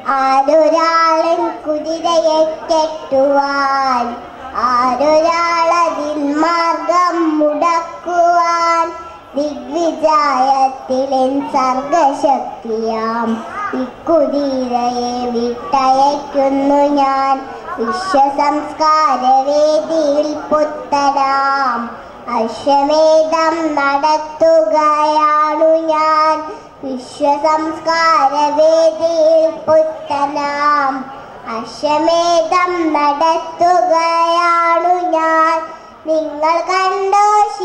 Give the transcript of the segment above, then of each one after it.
ആരൊരാളൻ കുതിരയെ കെട്ടുവാൻ ആരൊരാളതിൻ മാർഗം മുടക്കുവാൻ ദിഗ്വിജയത്തിലെൻ സർഗശക്തിയാം ഇക്കുതിരയെ വിട്ടയക്കുന്നു ഞാൻ വിശ്വസംസ്കാര വേദിയിൽ പുത്തരാം അശ്വമേധം നടത്തുകയാണു ഞാൻ വിശ്വസംസ്കാര വേദിയിൽ പുത്തനാം അശ്വമേധം നടത്തുകയാണു ഞാൻ നിങ്ങൾ കണ്ടോ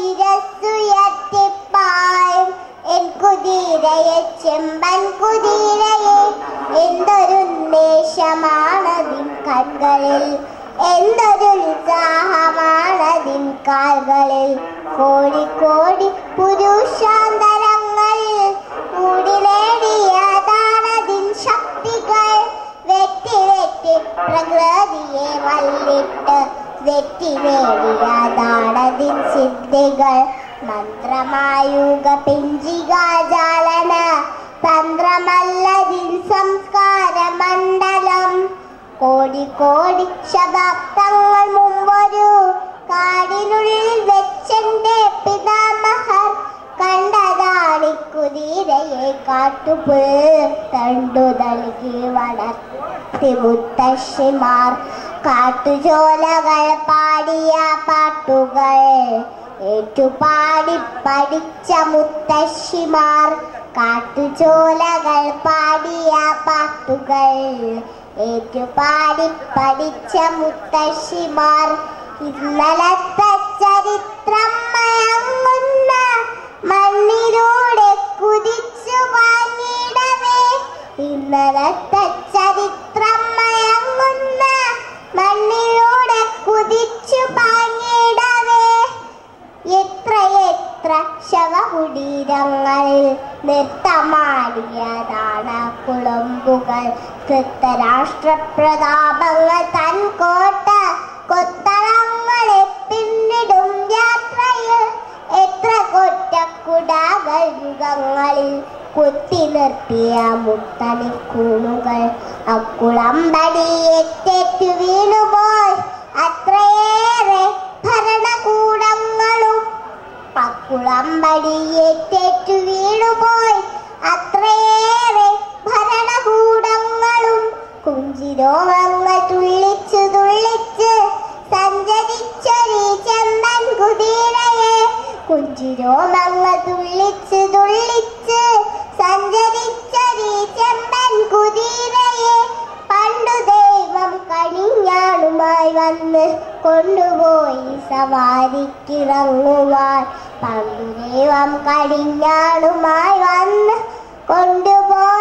ശിരസ്സുയർത്തിപ്പായും എൻ കുതിരയെ ചെമ്പൻ കുതിരയെ എന്തൊരു ഉന്മേഷമാണതിൻ കണ്ണുകളിൽ എന്തൊരു ഉത്സാഹമാണതിൻ കാൽകളിൽ കോടി കോടി പുരുഷാന്തരങ്ങളിൽ കൂടി നേടിയതാണതിൻ ശക്തികൾ വെട്ടി വെട്ടി പ്രകൃതിയെ വല്ലിട്ട് വെട്ടി നേടിയതാണതിൻ സിദ്ധികൾ മന്ത്രമായുക പിഞ്ചികാജാലന തന്ത്രമല്ലതിൻ സംസ്കാര മണ്ഡലം കോടി കോടി ശതാബ്ദങ്ങൾ മുമ്പൊരു കാടിനുള്ളിൽ വെച്ചെന്റെ പിതാമഹർ കണ്ടതാണി കുതിരയെ കാട്ടുപുൽ തണ്ടു നൽകി വളർത്തി മുത്തശ്ശിമാർ കാട്ടുചോലകൾ പാടിയ പാട്ടുകൾ ഏറ്റുപാടി പഠിച്ച മുത്തശ്ശിമാർ കാട്ടുചോലകൾ പാടിയ പാട്ടുകൾ ഏറ്റുപാടി പഠിച്ച മുത്തശ്ശിമാർ ഇന്നലത്തെ ചരിത്രം മയങ്ങുന്ന മണ്ണിലൂടെ കുതിച്ചു വാങ്ങിയിടവേ ഇന്നലത്തെ ചരിത്രം മയങ്ങുന്ന മണ്ണിലൂടെ കുതിച്ചു പാങ്ങിയിടവേ എത്ര എത്ര ശവകുടീരങ്ങളിൽ നൃത്തമാടിയതാണ് കുളമ്പുകൾ കൃത്തരാഷ്ട്ര പ്രതാപങ്ങൾ തൻ കോട്ട കൊത്തളങ്ങളെ പിന്നിടും യാത്രയിൽ എത്ര കൊറ്റക്കുടാകൾ യുഗങ്ങളിൽ കുത്തി നിർത്തിയ മുത്തണിക്കൂണുകൾ അക്കുളമ്പടിയേറ്റു വീണുപോയി അത്രയേറെ ഭരണകൂടങ്ങളും അക്കുളമ്പടിയേറ്റു വീണുപോയി അത്രയേറെ ഭരണകൂടങ്ങളും കുഞ്ചിരോമങ്ങൾ തുള്ളിച്ചു തുള്ളിച്ച് സഞ്ചരിച്ചൊരു ചെമ്പൻ കുതിരയെ കുഞ്ചിരോമങ്ങൾ തുള്ളിച്ച് തുള്ളിച്ച് സഞ്ചരിച്ചൊരു ചെമ്പൻ കുതിരയെ പണ്ടു ദൈവം കണിഞ്ഞാണുമായി വന്ന് കൊണ്ടുപോയി സവാരിക്കിറങ്ങുവാൻ പണ്ടു ദൈവം കടിഞ്ഞാണുമായി വന്ന് കൊണ്ടുപോയി